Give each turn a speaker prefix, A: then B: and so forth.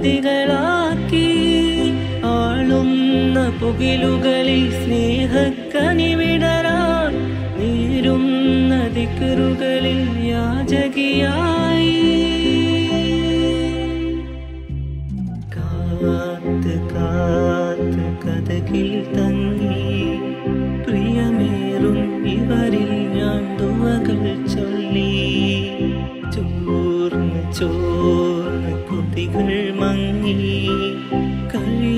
A: സ്മൃതികളാക്കി ആളുന്ന പുകിലുകളിൽ സ്നേഹക്കനിവിടരാൻ നീരുന്ന ദിക്കറുകളിൽ യാചകിയായി കാത്ത് കാത്ത് കഥകിൽ തങ്ങി പ്രിയമേറും ഇവരിൽ ഞാൻ ദുവകൾ ചൊല്ലി ചോർന്ന് ചോർന്ന് കൊതികൾ മങ്ങി കഴി